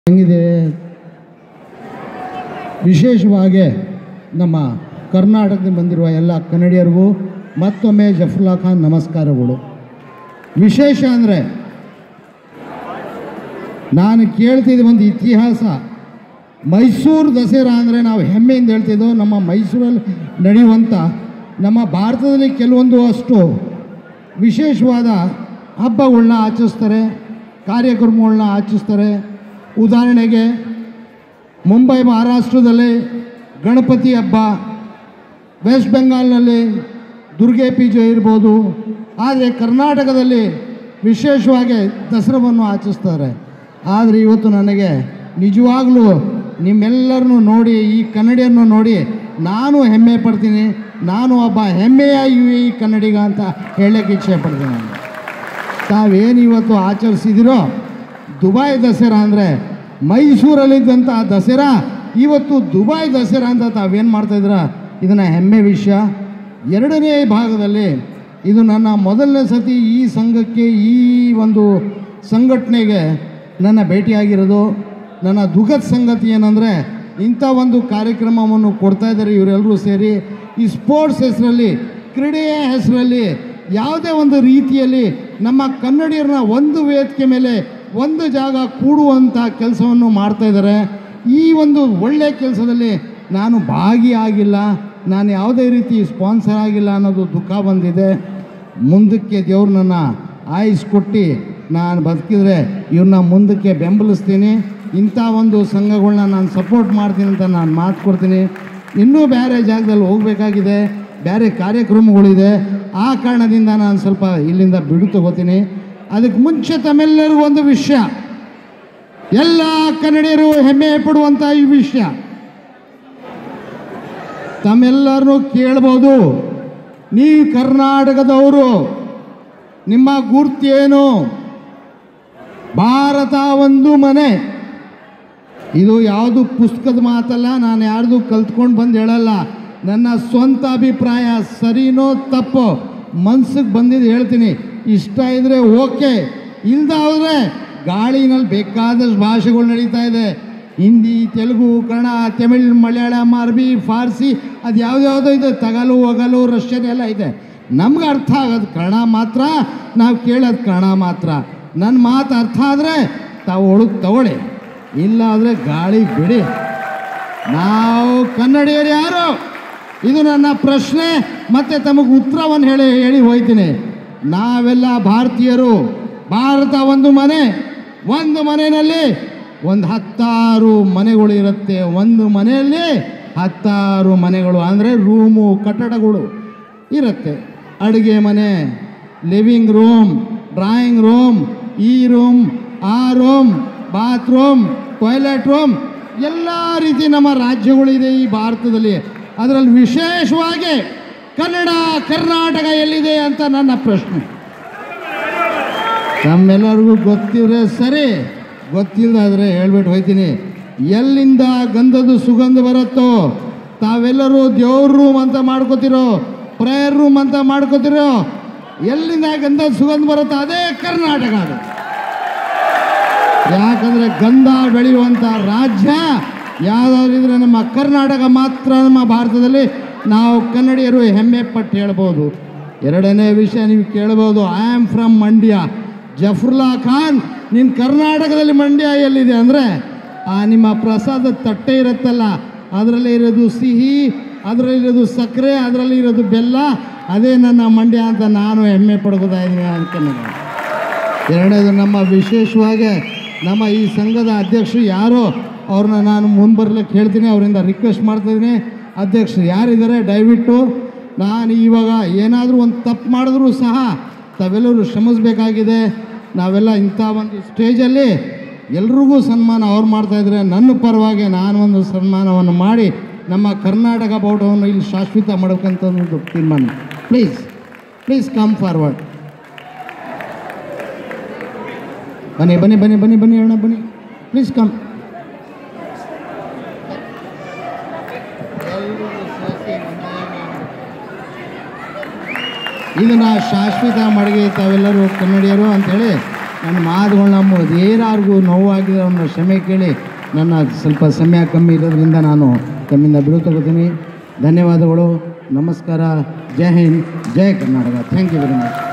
ಹೆಂಗಿದೆ ವಿಶೇಷವಾಗಿ ನಮ್ಮ ಕರ್ನಾಟಕದಿಂದ ಬಂದಿರುವ ಎಲ್ಲ ಕನ್ನಡಿಗರಿಗೂ ಮತ್ತೊಮ್ಮೆ ಜಫ್ರುಲ್ಲಾ ಖಾನ್ ನಮಸ್ಕಾರಗಳು ವಿಶೇಷ ಅಂದರೆ ನಾನು ಕೇಳ್ತಿದ್ದ ಒಂದು ಇತಿಹಾಸ ಮೈಸೂರು ದಸರಾ ಅಂದರೆ ನಾವು ಹೆಮ್ಮೆಯಿಂದ ಹೇಳ್ತಿದ್ದೋ ನಮ್ಮ ಮೈಸೂರಲ್ಲಿ ನಡೆಯುವಂಥ ನಮ್ಮ ಭಾರತದಲ್ಲಿ ಕೆಲವೊಂದು ಅಷ್ಟು ವಿಶೇಷವಾದ ಹಬ್ಬಗಳನ್ನ ಆಚರಿಸ್ತಾರೆ ಕಾರ್ಯಕ್ರಮಗಳನ್ನ ಆಚರಿಸ್ತಾರೆ ಉದಾಹರಣೆಗೆ ಮುಂಬೈ ಮಹಾರಾಷ್ಟ್ರದಲ್ಲಿ ಗಣಪತಿ ಹಬ್ಬ ವೆಸ್ಟ್ ಬೆಂಗಾಲ್ನಲ್ಲಿ ದುರ್ಗೆ ಪೂಜೆ ಇರ್ಬೋದು ಆದರೆ ಕರ್ನಾಟಕದಲ್ಲಿ ವಿಶೇಷವಾಗಿ ದಸರಾವನ್ನು ಆಚರಿಸ್ತಾರೆ ಆದರೆ ಇವತ್ತು ನನಗೆ ನಿಜವಾಗ್ಲೂ ನಿಮ್ಮೆಲ್ಲರನ್ನು ನೋಡಿ ಈ ಕನ್ನಡಿಯನ್ನು ನೋಡಿ ನಾನು ಹೆಮ್ಮೆ ಪಡ್ತೀನಿ ನಾನು ಒಬ್ಬ ಹೆಮ್ಮೆಯ ಯು ಎ ಕನ್ನಡಿಗ ಅಂತ ಹೇಳಕ್ಕೆ ಇಚ್ಛೆ ಪಡ್ತೀನಿ ನಾನು ತಾವೇನು ಇವತ್ತು ಆಚರಿಸಿದಿರೋ ದುಬೈ ದಸರಾ ಅಂದರೆ ಮೈಸೂರಲ್ಲಿದ್ದಂಥ ದಸರಾ ಇವತ್ತು ದುಬೈ ದಸರಾ ಅಂತ ತಾವೇನು ಮಾಡ್ತಾಯಿದ್ದೀರ ಇದನ್ನು ಹೆಮ್ಮೆ ವಿಷಯ ಎರಡನೇ ಭಾಗದಲ್ಲಿ ಇದು ನನ್ನ ಮೊದಲನೇ ಸತಿ ಈ ಸಂಘಕ್ಕೆ ಈ ಒಂದು ಸಂಘಟನೆಗೆ ನನ್ನ ಭೇಟಿಯಾಗಿರೋದು ನನ್ನ ದುಃಖದ ಸಂಗತಿ ಏನಂದರೆ ಇಂಥ ಒಂದು ಕಾರ್ಯಕ್ರಮವನ್ನು ಕೊಡ್ತಾ ಇದ್ದಾರೆ ಇವರೆಲ್ಲರೂ ಸೇರಿ ಈ ಸ್ಪೋರ್ಟ್ಸ್ ಹೆಸರಲ್ಲಿ ಕ್ರೀಡೆಯ ಹೆಸರಲ್ಲಿ ಯಾವುದೇ ಒಂದು ರೀತಿಯಲ್ಲಿ ನಮ್ಮ ಕನ್ನಡಿಗರನ್ನ ಒಂದು ವೇದಿಕೆ ಮೇಲೆ ಒಂದು ಜಾಗ ಕೂಡುವಂಥ ಕೆಲಸವನ್ನು ಮಾಡ್ತಾ ಇದ್ದಾರೆ ಈ ಒಂದು ಒಳ್ಳೆಯ ಕೆಲಸದಲ್ಲಿ ನಾನು ಭಾಗಿಯಾಗಿಲ್ಲ ನಾನು ಯಾವುದೇ ರೀತಿ ಸ್ಪಾನ್ಸರ್ ಆಗಿಲ್ಲ ಅನ್ನೋದು ದುಃಖ ಬಂದಿದೆ ಮುಂದಕ್ಕೆ ದೇವ್ರು ನನ್ನ ಆಯುಸ್ ಕೊಟ್ಟು ನಾನು ಬದುಕಿದ್ರೆ ಇವ್ರನ್ನ ಮುಂದಕ್ಕೆ ಬೆಂಬಲಿಸ್ತೀನಿ ಇಂಥ ಒಂದು ಸಂಘಗಳನ್ನ ನಾನು ಸಪೋರ್ಟ್ ಮಾಡ್ತೀನಿ ಅಂತ ನಾನು ಮಾತು ಕೊಡ್ತೀನಿ ಇನ್ನೂ ಬೇರೆ ಜಾಗದಲ್ಲಿ ಹೋಗಬೇಕಾಗಿದೆ ಬೇರೆ ಕಾರ್ಯಕ್ರಮಗಳಿದೆ ಆ ಕಾರಣದಿಂದ ನಾನು ಸ್ವಲ್ಪ ಇಲ್ಲಿಂದ ಬಿಡು ತಗೋತೀನಿ ಅದಕ್ಕೆ ಮುಂಚೆ ತಮ್ಮೆಲ್ಲರಿಗೂ ಒಂದು ವಿಷಯ ಎಲ್ಲ ಕನ್ನಡಿಗರು ಹೆಮ್ಮೆ ಪಡುವಂಥ ಈ ವಿಷಯ ತಮ್ಮೆಲ್ಲರನ್ನು ಕೇಳ್ಬೋದು ನೀವು ಕರ್ನಾಟಕದವರು ನಿಮ್ಮ ಗುರ್ತು ಏನು ಭಾರತ ಒಂದು ಮನೆ ಇದು ಯಾವುದು ಪುಸ್ತಕದ ಮಾತಲ್ಲ ನಾನು ಯಾರ್ದು ಕಲ್ತ್ಕೊಂಡು ಬಂದು ಹೇಳಲ್ಲ ನನ್ನ ಸ್ವಂತ ಅಭಿಪ್ರಾಯ ಸರಿನೋ ತಪ್ಪೋ ಮನ್ಸಿಗೆ ಬಂದಿದ್ದು ಹೇಳ್ತೀನಿ ಇಷ್ಟ ಇದ್ದರೆ ಓಕೆ ಇಲ್ದ ಹೋದರೆ ಗಾಳಿನಲ್ಲಿ ಬೇಕಾದಷ್ಟು ಭಾಷೆಗಳು ನಡೀತಾ ಇದೆ ಹಿಂದಿ ತೆಲುಗು ಕನ್ನಡ ತಮಿಳ್ ಮಲಯಾಳಂ ಅರಬಿ ಫಾರ್ಸಿ ಅದು ಯಾವುದ್ಯಾವುದೋ ಇದೆ ತಗಲು ಒಗಲು ರಷ್ಯನ್ ಎಲ್ಲ ಇದೆ ನಮ್ಗೆ ಅರ್ಥ ಆಗೋದು ಕನ್ನಡ ಮಾತ್ರ ನಾವು ಕೇಳೋದು ಕನ್ನಡ ಮಾತ್ರ ನನ್ನ ಮಾತು ಅರ್ಥ ಆದರೆ ತಾವು ಒಳಗೆ ತಗೊಳ್ಳಿ ಇಲ್ಲ ಆದರೆ ಗಾಳಿ ಬಿಡಿ ನಾವು ಕನ್ನಡಿಗರು ಯಾರು ಇದು ನನ್ನ ಪ್ರಶ್ನೆ ಮತ್ತು ತಮಗೆ ಉತ್ತರವನ್ನು ಹೇಳಿ ಹೇಳಿ ಹೋಯ್ತೀನಿ ನಾವೆಲ್ಲ ಭಾರತೀಯರು ಭಾರತ ಒಂದು ಮನೆ ಒಂದು ಮನೆಯಲ್ಲಿ ಒಂದು ಹತ್ತಾರು ಮನೆಗಳು ಇರುತ್ತೆ ಒಂದು ಮನೆಯಲ್ಲಿ ಹತ್ತಾರು ಮನೆಗಳು ಅಂದರೆ ರೂಮು ಕಟ್ಟಡಗಳು ಇರುತ್ತೆ ಅಡುಗೆ ಮನೆ ಲಿವಿಂಗ್ ರೂಮ್ ಡ್ರಾಯಿಂಗ್ ರೂಮ್ ಈ ರೂಮ್ ಆ ರೂಮ್ ಬಾತ್ರೂಮ್ ಟಾಯ್ಲೆಟ್ ರೂಮ್ ಎಲ್ಲ ರೀತಿ ನಮ್ಮ ರಾಜ್ಯಗಳಿದೆ ಈ ಭಾರತದಲ್ಲಿ ಅದರಲ್ಲಿ ವಿಶೇಷವಾಗಿ ಕನ್ನಡ ಕರ್ನಾಟಕ ಎಲ್ಲಿದೆ ಅಂತ ನನ್ನ ಪ್ರಶ್ನೆ ನಮ್ಮೆಲ್ಲರಿಗೂ ಗೊತ್ತಿದ್ರೆ ಸರಿ ಗೊತ್ತಿಲ್ಲದಾದ್ರೆ ಹೇಳ್ಬಿಟ್ಟು ಹೋಯ್ತೀನಿ ಎಲ್ಲಿಂದ ಗಂಧದ ಸುಗಂಧ ಬರುತ್ತೋ ತಾವೆಲ್ಲರೂ ದೇವ್ರ ರೂಮ್ ಅಂತ ಮಾಡ್ಕೋತಿರೋ ಪ್ರೇಯರ್ ರೂಮ್ ಅಂತ ಮಾಡ್ಕೋತಿರೋ ಎಲ್ಲಿಂದ ಗಂಧದ ಸುಗಂಧ ಬರುತ್ತೋ ಅದೇ ಕರ್ನಾಟಕ ಅದು ಯಾಕಂದರೆ ಗಂಧ ಬೆಳೆಯುವಂಥ ರಾಜ್ಯ ಯಾವುದಾದ್ರು ಇದ್ರೆ ನಮ್ಮ ಕರ್ನಾಟಕ ಮಾತ್ರ ನಮ್ಮ ಭಾರತದಲ್ಲಿ ನಾವು ಕನ್ನಡಿಗರು ಹೆಮ್ಮೆ ಪಟ್ಟು ಹೇಳ್ಬೋದು ಎರಡನೇ ವಿಷಯ ನೀವು ಕೇಳ್ಬೋದು I am from Mandya Zafrulla Khan ನಿನ್ನ ಕರ್ನಾಟಕದಲ್ಲಿ ಮಂಡ್ಯ ಎಲ್ಲಿದೆ ಅಂದರೆ ಆ ನಿಮ್ಮ ಪ್ರಸಾದ ತಟ್ಟೆ ಇರುತ್ತಲ್ಲ ಅದರಲ್ಲಿ ಇರೋದು ಸಿಹಿ ಅದರಲ್ಲಿ ಇರೋದು ಸಕ್ಕರೆ ಅದರಲ್ಲಿ ಇರೋದು ಬೆಲ್ಲ ಅದೇ ನನ್ನ ಮಂಡ್ಯ ಅಂತ ನಾನು ಹೆಮ್ಮೆ ಪಡ್ಕೋತಾ ಇದ್ದೀನಿ ಅನ್ಕೊಂಡಿದ್ದೀನಿ ಎರಡನೇದು ನಮ್ಮ ವಿಶೇಷವಾಗಿ ನಮ್ಮ ಈ ಸಂಘದ ಅಧ್ಯಕ್ಷರು ಯಾರೋ ಅವ್ರನ್ನ ನಾನು ಮುಂಬರ್ಲಿಕ್ಕೆ ಹೇಳ್ತೀನಿ ಅವರಿಂದ ರಿಕ್ವೆಸ್ಟ್ ಮಾಡ್ತಾಯಿದ್ದೀನಿ ಅಧ್ಯಕ್ಷರು ಯಾರಿದ್ದಾರೆ ದಯವಿಟ್ಟು ನಾನು ಇವಾಗ ಏನಾದರೂ ಒಂದು ತಪ್ಪು ಮಾಡಿದ್ರೂ ಸಹ ತಾವೆಲ್ಲರೂ ಶ್ರಮಿಸಬೇಕಾಗಿದೆ ನಾವೆಲ್ಲ ಇಂಥ ಒಂದು ಸ್ಟೇಜಲ್ಲಿ ಎಲ್ರಿಗೂ ಸನ್ಮಾನ ಅವ್ರು ಮಾಡ್ತಾಯಿದ್ರೆ ನನ್ನ ಪರವಾಗಿ ನಾನು ಒಂದು ಸನ್ಮಾನವನ್ನು ಮಾಡಿ ನಮ್ಮ ಕರ್ನಾಟಕ ಬಾವುಟವನ್ನು ಇಲ್ಲಿ ಶಾಶ್ವತ ಮಾಡ್ಬೇಕಂತ ಒಂದು ತೀರ್ಮಾನ ಪ್ಲೀಸ್ ಪ್ಲೀಸ್ ಕಮ್ ಫಾರ್ವರ್ಡ್ ಬನ್ನಿ ಬನ್ನಿ ಬನ್ನಿ ಬನ್ನಿ ಬನ್ನಿ ಅಣ್ಣ ಬನ್ನಿ ಪ್ಲೀಸ್ ಕಮ್ ಇದನ್ನು ಶಾಶ್ವತ ಮಡಿಗೆ ತಾವೆಲ್ಲರೂ ಕನ್ನಡಿಗರು ಅಂಥೇಳಿ ನನ್ನ ಮಾತುಗಳು ನಂಬೋದು ಏನಾರಿಗೂ ನೋವಾಗಿದ್ರೆ ಅವನ್ನ ಕ್ಷಮೆ ಕೇಳಿ ನನ್ನ ಸ್ವಲ್ಪ ಸಮಯ ಕಮ್ಮಿ ಇರೋದ್ರಿಂದ ನಾನು ತಮ್ಮಿಂದ ಬಿಡು ತಗೋತೀನಿ ಧನ್ಯವಾದಗಳು ನಮಸ್ಕಾರ Jai Hind Jai Karnataka thank you very much